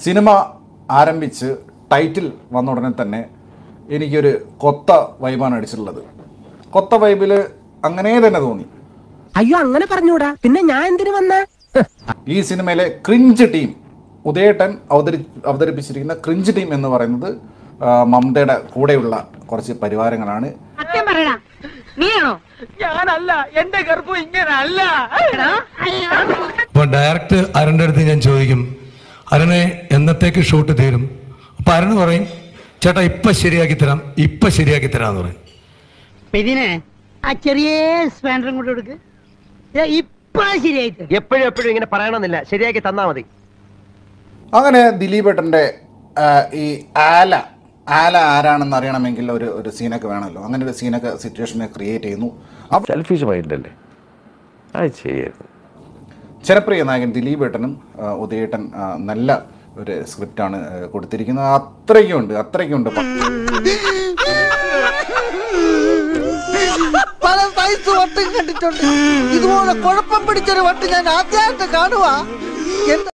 cinema ആരംഭിച്ച് title വന്ന ഉടനെ തന്നെ എനിക്കൊരു കൊത്ത വൈബാണ് അടിച്ചിട്ടുള്ളത് കൊത്ത വൈബിൽ അങ്ങനെ തന്നെ തോന്നി അയ്യോ അങ്ങനെ പറഞ്ഞൂടാ പിന്നെ ഞാൻ എന്തിനു വന്ന ഈ സിനിമയിലെ ക്രിഞ്ച് ടീം ഉദയേട്ടൻ അവതരി അവതരിപ്പിച്ചിരിക്കുന്ന ക്രിഞ്ച് ടീം എന്ന് പറയുന്നത് ആ, മമതയുടെ കൂടെയുള്ള കുറച്ച് പരിവാരങ്ങളാണ് സത്യം പറയടാ നീയാണോ ഞാനല്ല എന്റെ ഗർഭം ഇങ്ങനെ അല്ല അപ്പൊ ഡയറക്റ്റ് അരന്റെ അടുത്ത് ഞാൻ ചോദിക്കും അരനെ എന്നത്തേക്ക് ഷൂട്ട് തീരും അപ്പൊ അരണ് പറയും ചേട്ടാ ഇപ്പൊ ശരിയാക്കി തരാം ഇപ്പൊ ശരിയാക്കി തരാന്ന് പറയും ഇതിനെ ആ ചെറിയ സ്പാൻഡറും കൊണ്ട് കൊടുക്ക് ദേ ഇപ്പൊ ശരിയായിട്ട് എപ്പോഴും എപ്പോഴും ഇങ്ങനെ പറയണമെന്നില്ല ശരിയാക്കി തന്നാ മതി അങ്ങനെ ദിലീപേട്ടൻ്റെ ആ, ഈ ആല ആല ആരാണെന്ന് അറിയണമെങ്കിൽ ഒരു ഒരു സീനൊക്കെ വേണമല്ലോ അങ്ങനെ ഒരു സീനൊക്കെ സിറ്റുവേഷനെ ക്രിയേറ്റ് ചെയ്യുന്നു അപ്പോൾ സെൽഫിഷ് മൈൻഡല്ലേ അത് ചെയ്യരുത് ജനപ്രിയ നായകൻ ദിലീപേട്ടനും ആ, ഉദയേട്ടൻ ആ, നല്ല ഒരു സ്ക്രിപ്റ്റാണ് ആ, കൊടുത്തിരിക്കുന്നത് അത്രയ്ക്കുണ്ട് അത്രയ്ക്കുണ്ട് പല സൈസ് വട്ടും കണ്ടിട്ടുണ്ട് ഇതുപോലെ കുഴപ്പം പിടിച്ചൊരു വട്ട് ഞാൻ ആദ്യമായിട്ട് കാണുക എന്താ